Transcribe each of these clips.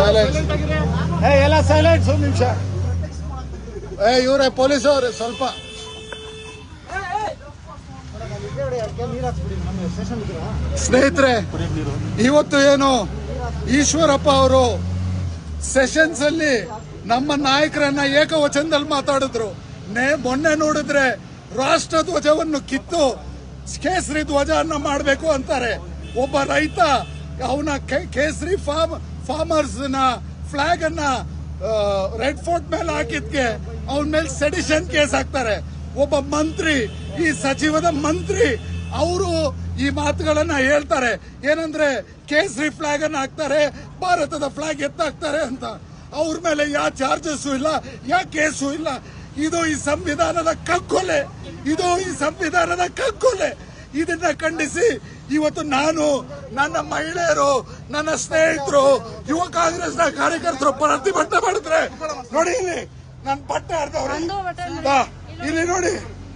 Silence ಏ ಎಲ್ಲ silence ಒಂದು ನಿಮಿಷ ಏ ಇವರೇ ಪೊಲೀಸ್ ಅವ್ರೆ ಸ್ವಲ್ಪ ಸ್ನೇಹಿತರೆ ಇವತ್ತು ಏನು ಈಶ್ವರಪ್ಪ ಅವರು ಸೆಷನ್ಸ್ ಅಲ್ಲಿ ನಮ್ಮ ನಾಯಕರನ್ನ ಏಕವಚನದಲ್ಲಿ ಮಾತಾಡಿದ್ರು ನೇ ಮೊನ್ನೆ ನೋಡಿದ್ರೆ ರಾಷ್ಟ್ರ ಧ್ವಜವನ್ನು ಕಿತ್ತು ಕೇಸರಿ ಧ್ವಜವನ್ನ ಮಾಡಬೇಕು ಅಂತಾರೆ ಒಬ್ಬ ರೈತ ಅವನ ಕೇಸರಿ ಫಾರ್ಮ್ ಫಾರ್ಮರ್ಸ್ ನ ಫ್ಲಾಗ್ ಅನ್ನ ರೆಡ್ ಫೋರ್ಟ್ ಮೇಲೆ ಹಾಕಿದ್ಕೆ ಅವನ ಮೇಲೆ ಸೆಡಿಷನ್ ಕೇಸ್ ಹಾಕ್ತಾರೆ ಒಬ್ಬ ಮಂತ್ರಿ ಈ ಸಚಿವದ ಮಂತ್ರಿ ಅವರು ಈ ಮಾತುಗಳನ್ನ ಹೇಳ್ತಾರೆ ಏನಂದ್ರೆ ಕೇಸರಿ ಫ್ಲಾಗ್ ಅನ್ನ ಹಾಕ್ತಾರೆ ಭಾರತದ ಫ್ಲಾಗ್ ಎತ್ತಾಕ್ತಾರೆ ಅಂತ ಅವ್ರ ಮೇಲೆ ಯಾವ ಚಾರ್ಜಸ್ ಇಲ್ಲ ಯಾವ ಕೇಸು ಇಲ್ಲ ಇದು ಈ ಸಂವಿಧಾನದ ಕಗ್ಗೊಲೆ ಇದು ಈ ಸಂವಿಧಾನದ ಕಗ್ಗೊಲೆ ಇದನ್ನ ಖಂಡಿಸಿ ಇವತ್ತು ನಾನು ನನ್ನ ಮಹಿಳೆಯರು ನನ್ನ ಸ್ನೇಹಿತರು ಯುವ ಕಾಂಗ್ರೆಸ್ನ ಕಾರ್ಯಕರ್ತರು ಪ್ರತಿಭಟನೆ ಮಾಡಿದ್ರೆ ನೋಡಿ ಇಲ್ಲಿ ನನ್ನ ಬಟ್ಟೆ ಹರಿದವ್ರೆ ನಂದು ಬಟ್ಟೆ ಹರಿದಿದೆ. ಬಾ, ಇಲ್ಲಿ ನೋಡಿ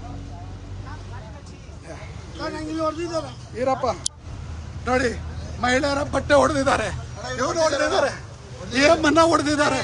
ಈರಪ್ಪ ನೋಡಿ ಮಹಿಳೆಯರ ಬಟ್ಟೆ ಹೊಡೆದಿದ್ದಾರೆ ಇವರು ಹೊಡೆದಿದ್ದಾರೆ ಏಮನ್ನ ಹೊಡೆದಿದ್ದಾರೆ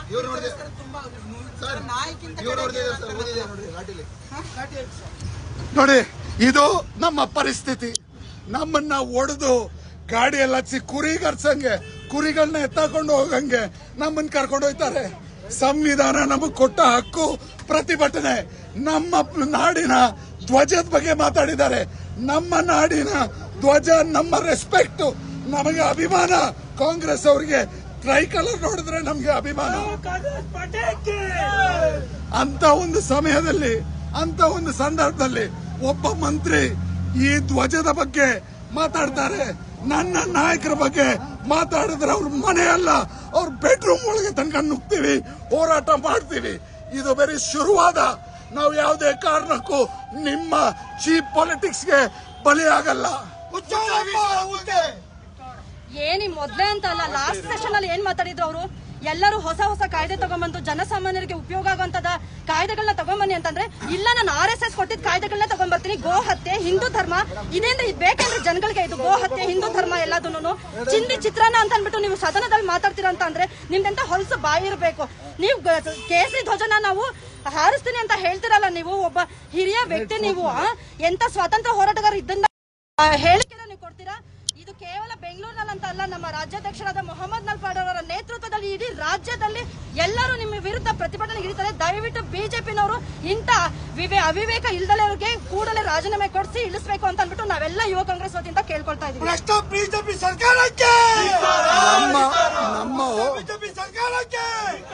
ನೋಡಿ ಇದು ನಮ್ಮ ಪರಿಸ್ಥಿತಿ ನಮ್ಮನ್ನ ಒಡೆದು ಗಾಡಿಯಲ್ಲಿ ಹಚ್ಚಿ ಕುರಿ ಕರ್ಸಂಗೆ ಕುರಿಗಳನ್ನ ಎತ್ತಾಕೊಂಡು ಹೋಗಂಗೆ ನಮ್ಮನ್ನ ಕರ್ಕೊಂಡು ಹೋಗ್ತಾರೆ ಸಂವಿಧಾನ ನಮಗ್ ಕೊಟ್ಟ ಹಕ್ಕು ಪ್ರತಿಭಟನೆ ನಮ್ಮ ನಾಡಿನ ಧ್ವಜದ ಬಗ್ಗೆ ಮಾತಾಡಿದ್ದಾರೆ ನಮ್ಮ ನಾಡಿನ ಧ್ವಜ ನಮ್ಮ ರೆಸ್ಪೆಕ್ಟ್ ನಮಗೆ ಅಭಿಮಾನ ಕಾಂಗ್ರೆಸ್ ಅವರಿಗೆ ಟ್ರೈ ಕಲರ್ ನೋಡಿದ್ರೆ ನಮ್ಗೆ ಅಭಿಮಾನ ಅಂತ ಒಂದು ಸಮಯದಲ್ಲಿ ಅಂತ ಒಂದು ಸಂದರ್ಭದಲ್ಲಿ ಒಬ್ಬ ಮಂತ್ರಿ ಈ ಧ್ವಜದ ಬಗ್ಗೆ ಮಾತಾಡ್ತಾರೆ ನನ್ನ ನಾಯಕರ ಬಗ್ಗೆ ಮಾತಾಡಿದ್ರೆ ಅವ್ರ ಮನೆ ಅಲ್ಲ ಅವ್ರ ಬೆಡ್ರೂಮ್ ಒಳಗೆ ತನಕ ನುಗ್ತೀವಿ ಹೋರಾಟ ಮಾಡ್ತೀವಿ ಇದು ಬರೀ ಶುರುವಾದ ನಾವು ಯಾವುದೇ ಕಾರಣಕ್ಕೂ ನಿಮ್ಮ ಚೀಪ್ ಪಾಲಿಟಿಕ್ಸ್ಗೆ ಬಲಿಯಾಗಲ್ಲ ಏನಿ ಮೊದ್ಲೇ ಅಂತ ಅಲ್ಲ ಲಾಸ್ಟ್ ಸೆಷನ್ ಅಲ್ಲಿ ಏನ್ ಮಾತಾಡಿದ್ರು ಅವರು ಎಲ್ಲರೂ ಹೊಸ ಹೊಸ ಕಾಯ್ದೆ ತಗೊಂಬಂದು ಜನಸಾಮಾನ್ಯರಿಗೆ ಉಪಯೋಗ ಆಗುವಂತದ ಕಾಯ್ದೆಗಳನ್ನ ತಗೊಂಬನ್ನಿ ಅಂತಂದ್ರೆ ಇಲ್ಲ ನಾನು ಆರ್ ಎಸ್ ಎಸ್ ಕೊಟ್ಟಿದ್ದ ಕಾಯ್ದೆಗಳನ್ನ ತಗೊಂಡ್ಬರ್ತೀನಿ ಗೋ ಹತ್ಯೆ ಹಿಂದೂ ಧರ್ಮ ಇದೇಂದ್ರೆ ಇದು ಬೇಕಂದ್ರೆ ಜನಗಳಿಗೆ ಇದು ಗೋ ಹತ್ಯೆ ಹಿಂದೂ ಧರ್ಮ ಎಲ್ಲದನ್ನು ಚಿಂದಿ ಚಿತ್ರಾನ್ನ ಅಂತ ಅಂದ್ಬಿಟ್ಟು ನೀವು ಸದನದಲ್ಲಿ ಮಾತಾಡ್ತೀರಾ ಅಂತ ಅಂದ್ರೆ ನಿಮ್ದೆಂತ ಹೊಲಸು ಬಾಯಿ ಇರಬೇಕು ನೀವು ಗ- ಕೇಸರಿ ಧ್ವಜನ ನಾವು ಹಾರಿಸ್ತೀನಿ ಅಂತ ಹೇಳ್ತಿರಲ್ಲ ನೀವು ಒಬ್ಬ ಹಿರಿಯ ವ್ಯಕ್ತಿ ನೀವು ಆ? ಎಂತ ಸ್ವಾತಂತ್ರ್ಯ ಹೋರಾಟಗಾರ ಇದ್ದಂತ ಆ, ಹೇಳಿಕೆನ ನೀವು ಕೊಡ್ತೀರಾ ಇದು ಕೇವಲ ಬೆಂಗಳೂರಿನಲ್ಲಿ ಅಂತ ಅಲ್ಲ ನಮ್ಮ ರಾಜ್ಯಾಧ್ಯಕ್ಷರಾದ ಮೊಹಮ್ಮದ್ ನಲ್ಪಾಡ್ ಅವರ ನೇತೃತ್ವದಲ್ಲಿ ಇಡೀ ರಾಜ್ಯದಲ್ಲಿ ಎಲ್ಲರೂ ನಿಮ್ಮ ವಿರುದ್ಧ ಪ್ರತಿಭಟನೆ ಇಳಿತಾರೆ ದಯವಿಟ್ಟು ಬಿಜೆಪಿನವರು ಇಂತ ವಿವೇ ಅವಿವೇಕ ಇಲ್ದಲೇ ಕೂಡಲೇ ರಾಜೀನಾಮೆ ಕೊಡಿಸಿ ಇಳಿಸ್ಬೇಕು ಅಂತ ಅಂದ್ಬಿಟ್ಟು ನಾವೆಲ್ಲ ಯುವ ಕಾಂಗ್ರೆಸ್ ವತಿಯಿಂದ ಕೇಳ್ಕೊಳ್ತಾ ಇದೀವಿ ಬಿಜೆಪಿ ಸರ್ಕಾರಕ್ಕೆ ನಮ್ಮ ನಮ್ಮ ಹೋ- ಬಿಜೆಪಿ ಸರ್ಕಾರಕ್ಕೆ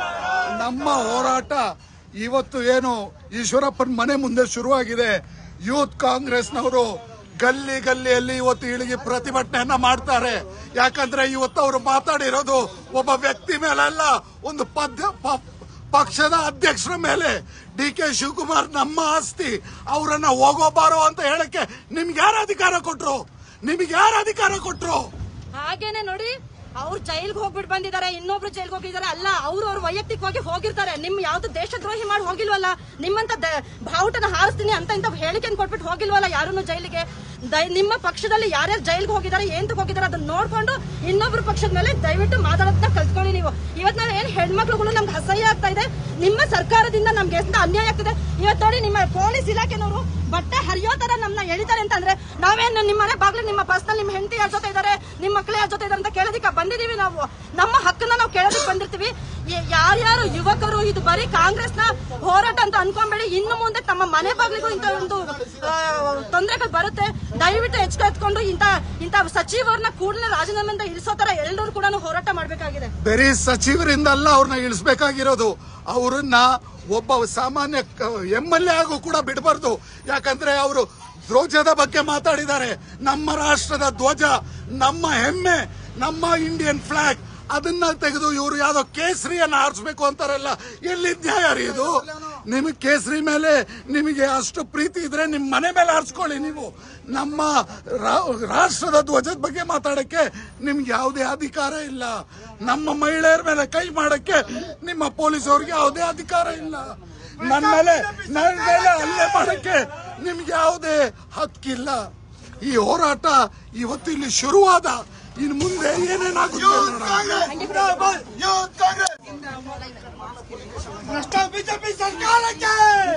ನಮ್ಮ ಹೋರಾಟ ಇವತ್ತು ಏನು ಈಶ್ವರಪ್ಪನ ಮನೆ ಮುಂದೆ ಶುರುವಾಗಿದೆ ಯೂತ್ ಕಾಂಗ್ರೆಸ್ನವರು ಗಲ್ಲಿ ಗಲ್ಲಿಯಲ್ಲಿ ಇವತ್ತು ಇಳಿಗೆ ಪ್ರತಿಭಟನೆಯನ್ನ ಮಾಡ್ತಾರೆ ಯಾಕಂದ್ರೆ ಇವತ್ತು ಅವರು ಮಾತಾಡಿರೋದು ಒಬ್ಬ ವ್ಯಕ್ತಿ ಮೇಲಲ್ಲ ಒಂದು ಪದ್ಯ ಪ- ಪಕ್ಷದ ಅಧ್ಯಕ್ಷರ ಮೇಲೆ ಡಿ ಕೆ ಶಿವಕುಮಾರ್ ನಮ್ಮ ಆಸ್ತಿ ಅವರನ್ನ ಹೋಗೋಬಾರೋ ಅಂತ ಹೇಳಕ್ಕೆ ನಿಮ್ಗೆ ಯಾರು ಅಧಿಕಾರ ಕೊಟ್ರು ನಿಮ್ಗೆ ಯಾರು ಅಧಿಕಾರ ಕೊಟ್ರು ಹಾಗೇನೆ ನೋಡಿ ಅವ್ರು ಜೈಲ್ಗೆ ಹೋಗ್ಬಿಟ್ಟು ಬಂದಿದ್ದಾರೆ ಇನ್ನೊಬ್ರು ಜೈಲ್ಗೆ ಹೋಗಿದ್ದಾರೆ ಅಲ್ಲ ಅವ್ರು ಅವ್ರು ವೈಯಕ್ತಿಕವಾಗಿ ಹೋಗಿರ್ತಾರೆ ನಿಮ್ ಯಾವ್ದು ದೇಶದ್ರೋಹಿ ಮಾಡಿ ಹೋಗಿಲ್ವಲ್ಲ ನಿಮ್ಮಂತ ದ- ಬಾವುಟನ ಹಾರಿಸ್ತೀನಿ ಅಂತ ಇಂತ ಹೇಳಿಕೆ ಕೊಟ್ಬಿಟ್ಟು ಹೋಗಿಲ್ವಲ್ಲ ಯಾರನ್ನು ಜೈಲಿಗೆ ದಯ- ನಿಮ್ಮ ಪಕ್ಷದಲ್ಲಿ ಯಾರ್ಯಾರು ಜೈಲ್ಗೆ ಹೋಗಿದ್ದಾರೆ ಏಂತ ಹೋಗಿದ್ದಾರೆ ಅದನ್ನ ನೋಡ್ಕೊಂಡು ಇನ್ನೊಬ್ರು ಪಕ್ಷದ ಮೇಲೆ ದಯವಿಟ್ಟು ಮಾತಾಡೋದನ್ನ ಕಲ್ತ್ಕೊಳ್ಳಿ ನೀವು ಇವತ್ ನಾವು ಏನ್ ಹೆಣ್ಮಕ್ಳುಗಳು ನಮ್ಗೆ ಅಸಹ್ಯ ಆಗ್ತಾ ಇದೆ ನಿಮ್ಮ ಸರ್ಕಾರದಿಂದ ನಮ್ಗೆ ಎಷ್ಟು ಅನ್ಯಾಯ ಆಗ್ತಿದೆ ಇವತ್ತು ನೋಡಿ ನಿಮ್ಮ ಪೊಲೀಸ್ ಇಲಾಖೆನವರು ಬಟ್ಟೆ ಹರಿಯೋ ತರ ನಮ್ನ ಎಳಿತಾರೆ ಅಂತಂದ್ರೆ ನಾವೇನು ನಿಮ್ಮ ಮನೆ ಬಾಗ್ಲು ನಿಮ್ಮ ಪರ್ಸನಲ್ ನಿಮ್ಮ ಹೆಂಡತಿ ಯಾರ ಜೊತೆ ಇದಾರೆ ನಿಮ್ಮ ಮಕ್ಕಳು ಯಾರ ಜೊತೆ ಇದಾರೆ ಅಂತ ಕೇಳೋದಕ್ಕೆ ಬಂದಿದೀವಿ ನಾವು ನಮ್ಮ ಹಕ್ಕನ್ನ ನಾವು ಕೇಳೋದಕ್ಕೆ ಬಂದಿರ್ತೀವಿ ಯ- ಯಾರ್ಯಾರು ಯುವಕರು ಇದು ಬರೀ ಕಾಂಗ್ರೆಸ್ನ ಹೋರಾಟ ಅಂತ ಅನ್ಕೊಂಬೇಡಿ ಇನ್ನು ಮುಂದೆ ತಮ್ಮ ಮನೆ ಬಾಗ್ಲಿಗೂ ಇಂತ ಒಂದು ಆ, ತೊಂದರೆಗಳು ಬರುತ್ತೆ ದಯವಿಟ್ಟು ಎಚ್ಚರ ಎತ್ಕೊಂಡು ಇಂತ ಇಂತ ಸಚಿವರನ್ನ ಕೂಡಲೇ ರಾಜೀನಾಮೆಯಿಂದ ಇಳಿಸೋ ತರ ಎಲ್ಲರೂ ಕೂಡ ಹೋರಾಟ ಮಾಡ್ಬೇಕಾಗಿದೆ ಬರೀ ಸಚಿವರಿಂದಲ್ಲ ಅವ್ರನ್ನ ಇಳಿಸ್ಬೇಕಾಗಿರೋದು ಅವ್ರನ್ನ ಒಬ್ಬ ಸಾಮಾನ್ಯ ಎಂ ಎಲ್ ಎ ಆಗು ಕೂಡ ಬಿಡಬಾರ್ದು ಯಾಕಂದ್ರೆ ಅವರು ಧ್ವಜದ ಬಗ್ಗೆ ಮಾತಾಡಿದ್ದಾರೆ ನಮ್ಮ ರಾಷ್ಟ್ರದ ಧ್ವಜ ನಮ್ಮ ಹೆಮ್ಮೆ ನಮ್ಮ ಇಂಡಿಯನ್ ಫ್ಲಾಗ್ ಅದನ್ನ ತೆಗೆದು ಇವರು ಯಾವ್ದೋ ಕೇಸರಿಯನ್ನ ಆರಿಸ್ಬೇಕು ಅಂತಾರಲ್ಲ ಎಲ್ಲಿ ನ್ಯಾಯ ರೀ ಇದು ನಿಮಗೆ ಕೇಸರಿ ಮೇಲೆ ನಿಮಗೆ ಅಷ್ಟು ಪ್ರೀತಿ ಇದ್ರೆ ನಿಮ್ ಮನೆ ಮೇಲೆ ಆರಿಸ್ಕೊಳ್ಳಿ ನೀವು ನಮ್ಮ ರಾ- ರಾಷ್ಟ್ರದ ಧ್ವಜದ ಬಗ್ಗೆ ಮಾತಾಡಕ್ಕೆ ನಿಮ್ಗೆ ಯಾವುದೇ ಅಧಿಕಾರ ಇಲ್ಲ ನಮ್ಮ ಮಹಿಳೆಯರ ಮೇಲೆ ಕೈ ಮಾಡಕ್ಕೆ ನಿಮ್ಮ ಪೊಲೀಸ್ ಅವ್ರಿಗೆ ಯಾವುದೇ ಅಧಿಕಾರ ಇಲ್ಲ ನನ್ನ ಮೇಲೆ ನನ್ನ ಮೇಲೆ ಹಲ್ಲೆ ಮಾಡಕ್ಕೆ ನಿಮ್ಗೆ ಯಾವುದೇ ಹಕ್ಕಿಲ್ಲ ಈ ಹೋರಾಟ ಇವತ್ತು ಇಲ್ಲಿ ಶುರುವಾದ ಇನ್ನು ಮುಂದೆ ಏನೇನಾಗುತ್ತೆ ನೋಡೋಣ. ಖಂಡಿತ ಯೂತ್ ಕಾಂಗ್ರೆಸ್ ಭ್ರಷ್ಟ ಬಿಜೆಪಿ ಸರ್ಕಾರಕ್ಕೆ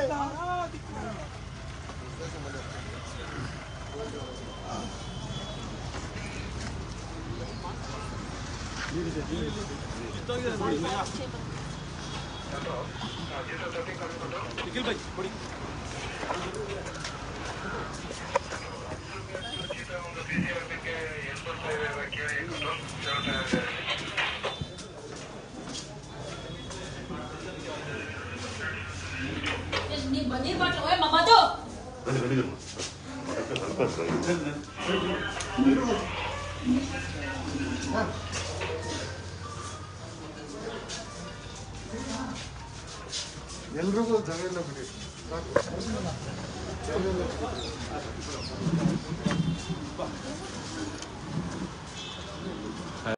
ನೀವ್ ಬಂದಿರ್ ಬಾಟ್ಲು ಓಯ್ ಮಮ್ಮದು ಎಲ್ರಿಗೂ ಜಾಗ ಇಲ್ಲ ಬಿಡಿ